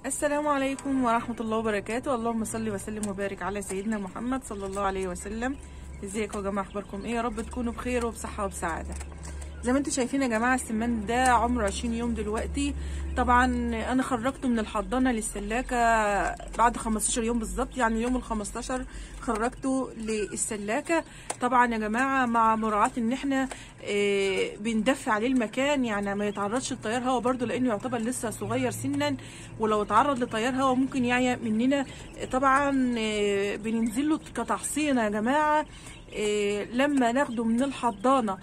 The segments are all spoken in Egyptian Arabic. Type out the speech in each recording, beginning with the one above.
السلام عليكم ورحمة الله وبركاته اللهم صل وسلم وبارك على سيدنا محمد صلى الله عليه وسلم ازيكم يا جماعة اخباركم ايه يا رب تكونوا بخير وبصحة وبسعادة زي ما انتم شايفين يا جماعة السمان ده عمره 20 يوم دلوقتي طبعا انا خرجته من الحضانة للسلاكة بعد 15 يوم بالظبط يعني يوم ال 15 خرجته للسلاكة طبعا يا جماعة مع مراعاة ان احنا اه بندفع عليه المكان يعني ما يتعرضش لتيار هوا برضو لانه يعتبر لسه صغير سنا ولو اتعرض لتيار هوا ممكن يعيا مننا طبعا اه بننزل له كتحصينة يا جماعة إيه لما ناخده من الحضانة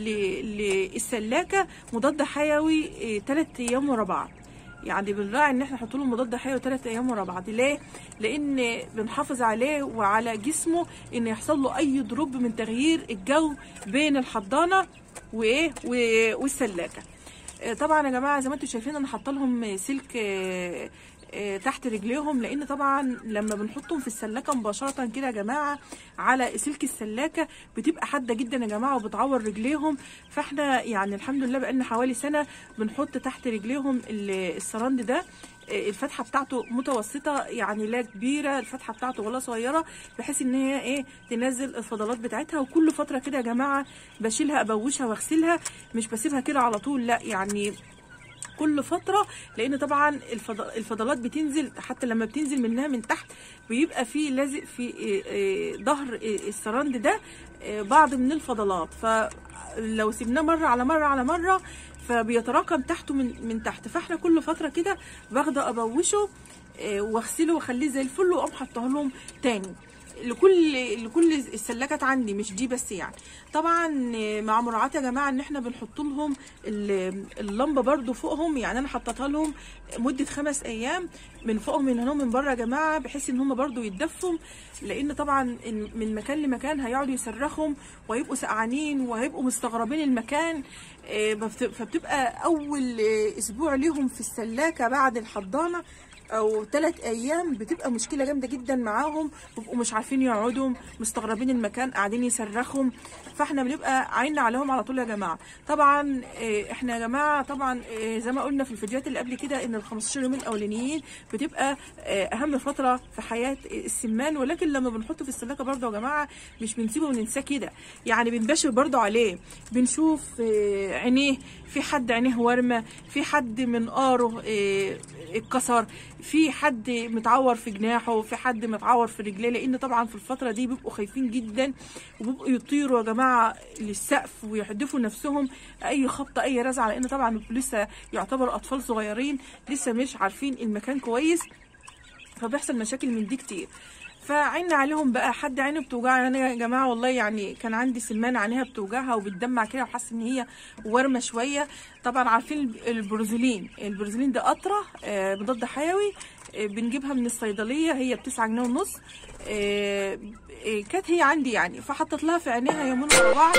للسلاكة مضاد حيوي إيه 3 ايام ورا بعض يعني بنراعي ان احنا نحط له مضاد حيوي 3 ايام ورا بعض ليه لان بنحافظ عليه وعلى جسمه ان يحصل له اي دروب من تغيير الجو بين الحضانه وايه والسلاكه طبعا يا جماعه زي ما انتم شايفين انا حاطه لهم سلك تحت رجليهم لان طبعا لما بنحطهم في السلاكه مباشره كده يا جماعه على سلك السلاكه بتبقى حاده جدا يا جماعه وبتعور رجليهم فاحنا يعني الحمد لله بقالنا حوالي سنه بنحط تحت رجليهم السرند ده الفتحه بتاعته متوسطه يعني لا كبيره الفتحه بتاعته ولا صغيره بحيث ان هي ايه تنزل الفضلات بتاعتها وكل فتره كده يا جماعه بشيلها ابوشها واغسلها مش بسيبها كده على طول لا يعني كل فتره لان طبعا الفضلات بتنزل حتى لما بتنزل منها من تحت بيبقى في لازق في ظهر السرند ده بعض من الفضلات فلو سيبناه مره على مره على مره فبيتراكم تحته من من تحت فاحنا كل فتره كده باخده ابوشه واغسله واخليه زي الفل واقوم حاطه لهم تاني لكل لكل السلاكات عندي مش دي بس يعني طبعا مع مراعاه يا جماعه ان احنا بنحط لهم اللمبه برده فوقهم يعني انا حطيتها لهم مده خمس ايام من فوقهم من هنا من بره يا جماعه بحيث ان هم برده يتدفوا لان طبعا من مكان لمكان هيقعدوا يصرخهم وهيبقوا سقعانين وهيبقوا مستغربين المكان فبتبقى اول اسبوع ليهم في السلاكه بعد الحضانه او ثلاث ايام بتبقى مشكله جامده جدا معاهم بيبقوا مش عارفين يقعدوا مستغربين المكان قاعدين يصرخوا فاحنا بنبقى عيننا عليهم على طول يا جماعه طبعا احنا يا جماعه طبعا زي ما قلنا في الفيديوهات اللي قبل كده ان ال 15 يوم الاولانيين بتبقى اهم فتره في حياه السمان ولكن لما بنحطه في السلاكه برده يا جماعه مش بنسيبه وننساه كده يعني بنباشر برده عليه بنشوف عينيه في حد عينيه ورمه في حد منقاره اتكسر في حد متعور في جناحه في حد متعور في رجليه لان طبعا في الفتره دي بيبقوا خايفين جدا وبيبقوا يطيروا يا جماعه للسقف ويحدفوا نفسهم اي خبطه اي رزعه لان طبعا لسه يعتبر اطفال صغيرين لسه مش عارفين المكان كويس فبيحصل مشاكل من دي كتير فعينا عليهم بقى حد عينه بتوجعها انا يا جماعه والله يعني كان عندي سمانه عينيها بتوجعها وبتدمع كده وحاسه ان هي ورمه شويه طبعا عارفين البروزولين البروزولين ده قطره مضاد حيوي بنجيبها من الصيدليه هي بتسعة جنيه ونص كانت هي عندي يعني فحطت لها في عينيها يومين ورا بعض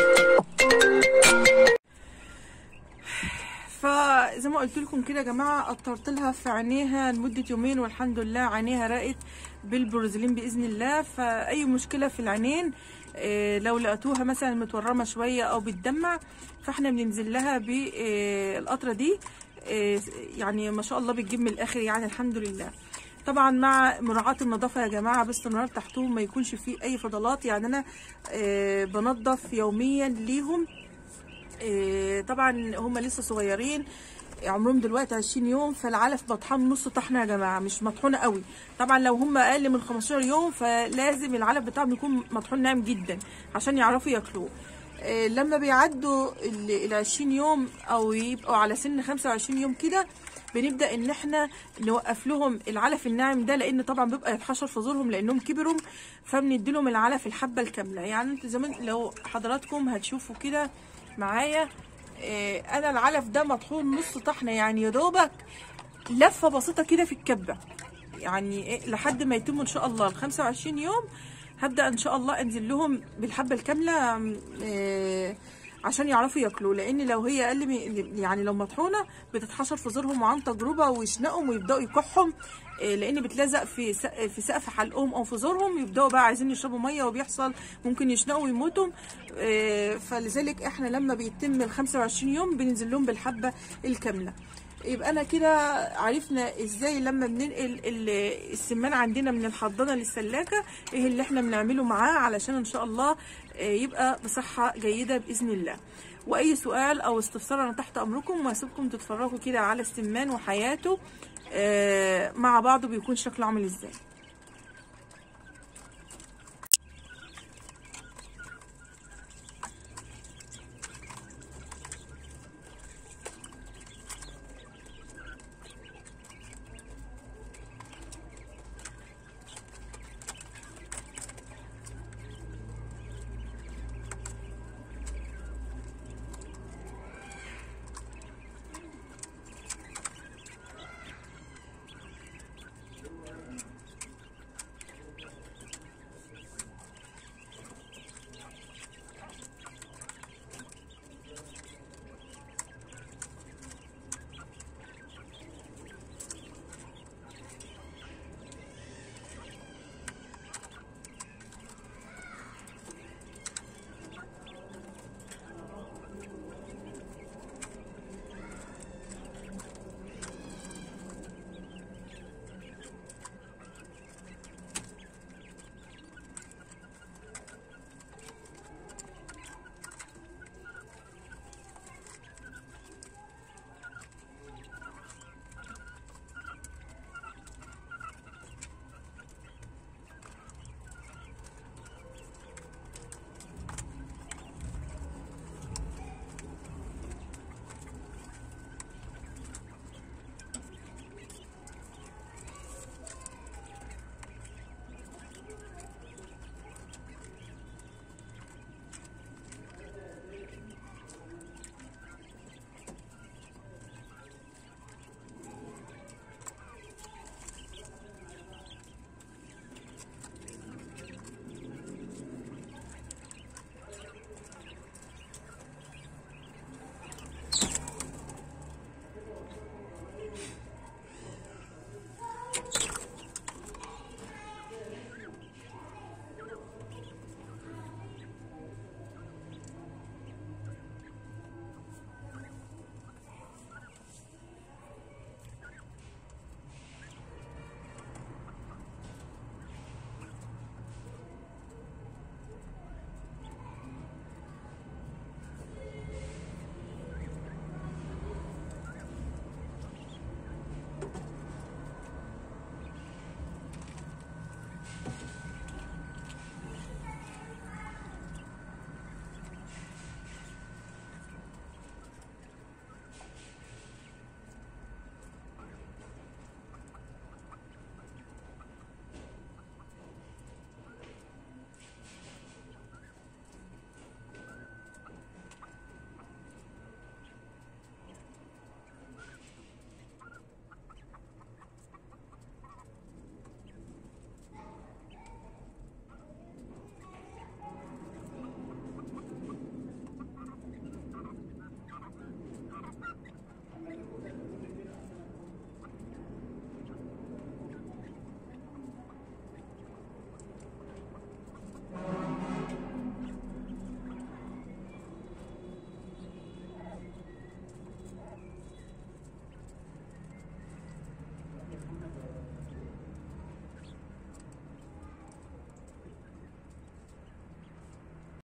فزي ما قلت لكم كده يا جماعه قطرت لها في عينيها لمده يومين والحمد لله عينيها رقت بالبروزلين باذن الله فاي مشكله في العينين إيه لو لقيتوها مثلا متورمه شويه او بتدمع فاحنا بننزل لها بالقطره دي إيه يعني ما شاء الله بتجيب من الاخر يعني الحمد لله طبعا مع مراعاه النظافه يا جماعه باستمرار تحتهم ما يكونش فيه اي فضلات يعني انا إيه بنظف يوميا ليهم طبعا هم لسه صغيرين عمرهم دلوقتي 20 يوم فالعلف بطحن نص طحنه يا جماعه مش مطحونه قوي طبعا لو هم اقل من 15 يوم فلازم العلف بتاعهم يكون مطحون ناعم جدا عشان يعرفوا ياكلوه لما بيعدوا ال 20 يوم او يبقوا على سن 25 يوم كده بنبدا ان احنا نوقف لهم العلف الناعم ده لان طبعا بيبقى يتحشر في زورهم لانهم كبروا فبندي لهم العلف الحبه الكامله يعني انت زمان لو حضراتكم هتشوفوا كده معايا إيه انا العلف ده مطحون نص طحنه يعني يا دوبك لفه بسيطه كده في الكبه يعني إيه لحد ما يتم ان شاء الله ال 25 يوم هبدا ان شاء الله انزل لهم بالحبه الكامله إيه عشان يعرفوا ياكلوا لان لو هي اقل من يعني لو مطحونه بتتحشر في زورهم وعن تجربه ويشنقهم ويبداوا يكحهم لان بتلزق في في سقف حلقهم او في زورهم يبداوا بقى عايزين يشربوا ميه وبيحصل ممكن يشنقوا ويموتوا فلذلك احنا لما بيتم ال 25 يوم بننزل لهم بالحبه الكامله يبقى انا كده عرفنا ازاي لما بننقل ال- السمان عندنا من الحضانه للسلاكه ايه اللي احنا بنعمله معاه علشان ان شاء الله آه، يبقى بصحه جيده باذن الله واي سؤال او استفسار انا تحت امركم وهسيبكم تتفرجوا كده على السمان وحياته آه، مع بعضه بيكون شكله عامل ازاي